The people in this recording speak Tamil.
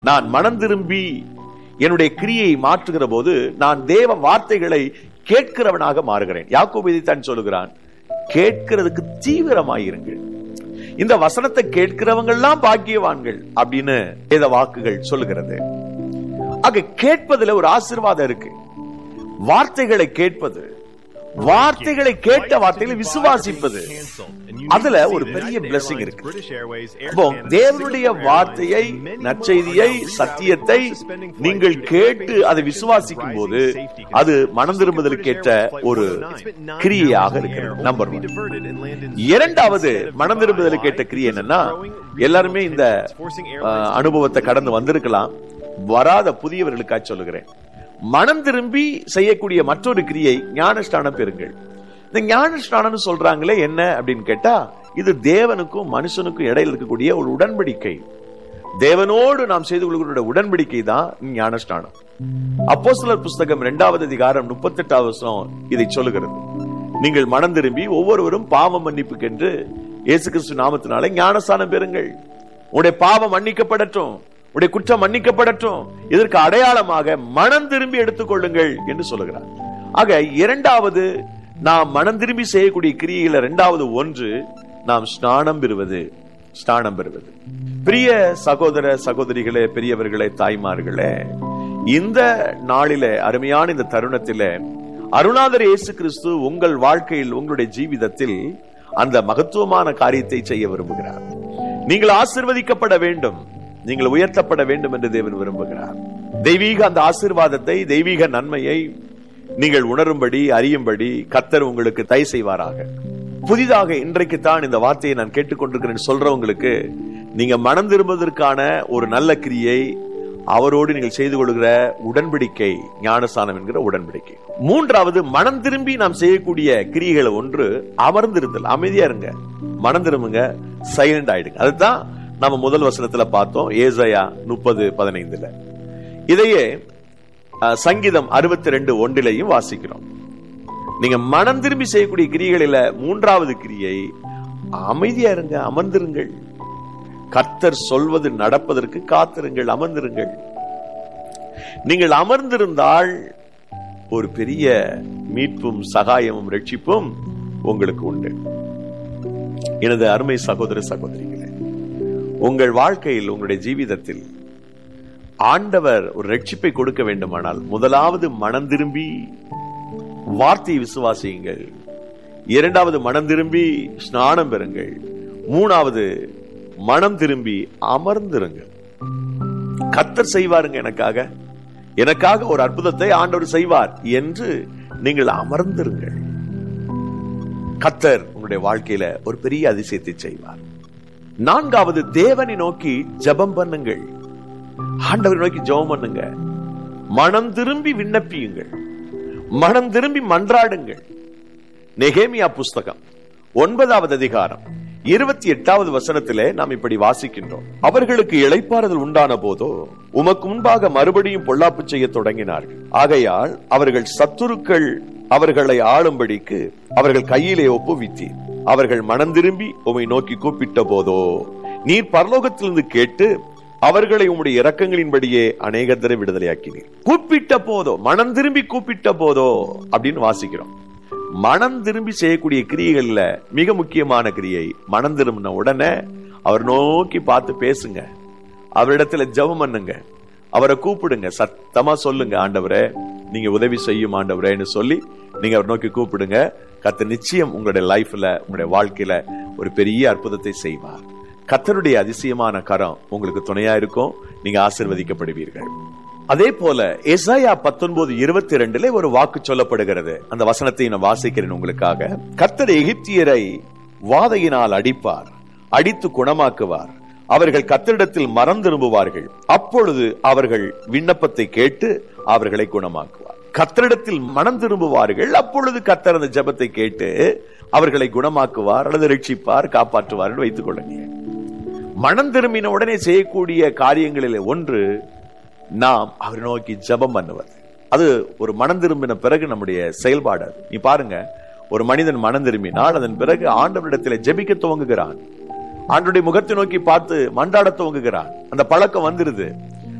நான் மனம் திரும்பி என்னுடைய கிரியை மாற்றுகிற போது நான் தேவ வார்த்தைகளை கேட்கிறவனாக மாறுகிறேன் யாக்கோபு இதைத்தான் சொல்லுகிறான் கேட்கிறதுக்கு தீவிரமாயிருங்கள் இந்த வசனத்தை கேட்கிறவங்க எல்லாம் பாக்கியவான்கள் அப்படின்னு வேத வாக்குகள் சொல்லுகிறது ஆக கேட்பதுல ஒரு ஆசீர்வாதம் இருக்கு வார்த்தைகளை கேட்பது வார்த்தைகளை கேட்ட வார்த்தைகளை விசுவாசிப்பது அதுல ஒரு பெரிய பிளஸிங் இருக்கு அப்போ தேவனுடைய வார்த்தையை நற்செய்தியை சத்தியத்தை நீங்கள் கேட்டு அதை விசுவாசிக்கும் போது அது மனம் திரும்புதலுக்கேற்ற ஒரு கிரியையாக இருக்கிறது நம்பர் ஒன் இரண்டாவது மனம் திரும்புதலுக்கேற்ற கிரியை என்னன்னா எல்லாருமே இந்த அஹ், அனுபவத்தை கடந்து வந்திருக்கலாம் வராத புதியவர்களுக்காக சொல்லுகிறேன் மனம் திரும்பி செய்யக்கூடிய மற்றொரு கிரியை ஞானஸ்தானம் பெறுங்கள் இந்த ஞானஸ்தானம் சொல்றாங்களே என்ன அப்படின்னு கேட்டா இது தேவனுக்கும் மனுஷனுக்கும் இடையில இருக்கக்கூடிய ஒரு உடன்படிக்கை தேவனோடு நாம் செய்து கொள்கிற உடன்படிக்கை தான் ஞானஸ்தானம் அப்போஸ்தலர் புஸ்தகம் இரண்டாவது அதிகாரம் முப்பத்தெட்டாவது வசனம் இதை சொல்லுகிறது நீங்கள் மனம் திரும்பி ஒவ்வொருவரும் பாவம் மன்னிப்புக்கென்று இயேசு கிறிஸ்து நாமத்தினாலே ஞானஸ்தானம் பெறுங்கள் உங்களுடைய பாவம் மன்னிக்கப்படட்டும் உடைய குற்றம் மன்னிக்கப்படட்டும் இதற்கு அடையாளமாக மனம் திரும்பி எடுத்துக்கொள்ளுங்கள் என்று சொல்லுகிறார் ஆக இரண்டாவது நாம் மனம் திரும்பி செய்யக்கூடிய கிரியையில இரண்டாவது ஒன்று நாம் ஸ்நானம் பெறுவது ஸ்நானம் பெறுவது பிரிய சகோதர சகோதரிகளே பெரியவர்களே தாய்மார்களே இந்த நாளிலே அருமையான இந்த தருணத்திலே அருணாதர் இயேசு கிறிஸ்து உங்கள் வாழ்க்கையில் உங்களுடைய ஜீவிதத்தில் அந்த மகத்துவமான காரியத்தை செய்ய விரும்புகிறார் நீங்கள் ஆசிர்வதிக்கப்பட வேண்டும் நீங்கள் உயர்த்தப்பட வேண்டும் என்று தேவன் விரும்புகிறார் தெய்வீக அந்த ஆசீர்வாதத்தை தெய்வீக நன்மையை நீங்கள் உணரும்படி அறியும்படி கத்தர் உங்களுக்கு தயை செய்வாராக புதிதாக இன்றைக்கு தான் இந்த வார்த்தையை நான் கேட்டுக்கொண்டிருக்கிறேன் சொல்றவங்களுக்கு நீங்க மனம் திரும்புவதற்கான ஒரு நல்ல கிரியை அவரோடு நீங்கள் செய்து கொள்கிற உடன்படிக்கை ஞானஸ்தானம் என்கிற உடன்படிக்கை மூன்றாவது மனம் திரும்பி நாம் செய்யக்கூடிய கிரியைகளை ஒன்று அமர்ந்திருந்தல் அமைதியா இருங்க மனம் திரும்புங்க சைலண்ட் ஆயிடுங்க அதுதான் நம்ம முதல் வசனத்துல பார்த்தோம் ஏசையா முப்பது பதினைந்துல இதையே அஹ், சங்கீதம் அறுபத்தி ரெண்டு ஒன்றிலையும் வாசிக்கிறோம் நீங்க மனம் திரும்பி செய்யக்கூடிய கிரியைகளில மூன்றாவது கிரியை அமைதியா இருங்க அமர்ந்திருங்கள் கர்த்தர் சொல்வது நடப்பதற்கு காத்திருங்கள் அமர்ந்திருங்கள் நீங்கள் அமர்ந்திருந்தால் ஒரு பெரிய மீட்பும் சகாயமும் ரட்சிப்பும் உங்களுக்கு உண்டு எனது அருமை சகோதர சகோதரிகளே உங்கள் வாழ்க்கையில் உங்களுடைய ஜீவிதத்தில் ஆண்டவர் ஒரு ரட்சிப்பை கொடுக்க வேண்டுமானால் முதலாவது மனம் திரும்பி வார்த்தையை விசுவாசியுங்கள் இரண்டாவது மனம் திரும்பி ஸ்நானம் பெறுங்கள் மூணாவது மனம் திரும்பி அமர்ந்திருங்கள் கத்தர் செய்வாருங்க எனக்காக எனக்காக ஒரு அற்புதத்தை ஆண்டவர் செய்வார் என்று நீங்கள் அமர்ந்திருங்கள் கத்தர் உங்களுடைய வாழ்க்கையில ஒரு பெரிய அதிசயத்தை செய்வார் நான்காவது தேவனை நோக்கி ஜெபம் பண்ணுங்கள் ஆண்டவரை நோக்கி ஜெபம் பண்ணுங்க மனம் திரும்பி விண்ணப்பியுங்கள் மனம் திரும்பி மன்றாடுங்கள் நெகேமியா புஸ்தகம் ஒன்பதாவது அதிகாரம் இருபத்தி எட்டாவது வசனத்திலே நாம் இப்படி வாசிக்கின்றோம் அவர்களுக்கு இளைப்பாறுதல் உண்டான போதோ உமக்கு முன்பாக மறுபடியும் பொல்லாப்பு செய்ய தொடங்கினார்கள் ஆகையால் அவர்கள் சத்துருக்கள் அவர்களை ஆளும்படிக்கு அவர்கள் கையிலே ஒப்புவித்தீர் அவர்கள் மனம் திரும்பி உமை நோக்கி கூப்பிட்ட போதோ நீர் பரலோகத்திலிருந்து கேட்டு அவர்களை உம்முடைய இரக்கங்களின்படியே அநேக தடவை விடுதலையாக்கினீர் கூப்பிட்ட போதோ மனம் திரும்பி கூப்பிட்ட போதோ அப்படின்னு வாசிக்கிறோம் மனம் திரும்பி செய்யக்கூடிய கிரியைகள்ல மிக முக்கியமான கிரியை மனம் திரும்பின உடனே அவர் நோக்கி பார்த்து பேசுங்க அவரிடத்துல ஜெபம் பண்ணுங்க அவரை கூப்பிடுங்க சத்தமா சொல்லுங்க ஆண்டவரே நீங்க உதவி செய்யும் ஆண்டவரேன்னு சொல்லி நீங்க அவர் நோக்கி கூப்பிடுங்க கத்த நிச்சயம் உங்களுடைய லைஃப்ல உங்களுடைய வாழ்க்கையில ஒரு பெரிய அற்புதத்தை செய்வார் கத்தருடைய அதிசயமான கரம் உங்களுக்கு துணையா இருக்கும் நீங்க ஆசிர்வதிக்கப்படுவீர்கள் அதே போல எசாயா பத்தொன்பது இருபத்தி ரெண்டுல ஒரு வாக்கு சொல்லப்படுகிறது அந்த வசனத்தை நான் வாசிக்கிறேன் உங்களுக்காக கர்த்தர் எகிப்தியரை வாதையினால் அடிப்பார் அடித்து குணமாக்குவார் அவர்கள் கத்தரிடத்தில் மரம் திரும்புவார்கள் அப்பொழுது அவர்கள் விண்ணப்பத்தை கேட்டு அவர்களை குணமாக்குவார் கத்தரிடத்தில் மனம் திரும்புவார்கள் அப்பொழுது கத்தர் அந்த ஜெபத்தை கேட்டு அவர்களை குணமாக்குவார் அல்லது ரட்சிப்பார் காப்பாற்றுவார் என்று வைத்துக் கொள்ளுங்க மனம் திரும்பின உடனே செய்யக்கூடிய காரியங்களில் ஒன்று நாம் அவரை நோக்கி ஜெபம் பண்ணுவது அது ஒரு மனம் திரும்பின பிறகு நம்முடைய செயல்பாடு அது நீ பாருங்க ஒரு மனிதன் மனம் திரும்பினால் அதன் பிறகு ஆண்டவரிடத்தில் ஜெபிக்க துவங்குகிறான் ஆண்டுடைய முகத்தை நோக்கி பார்த்து மன்றாட துவங்குகிறான் அந்த பழக்கம் வந்துருது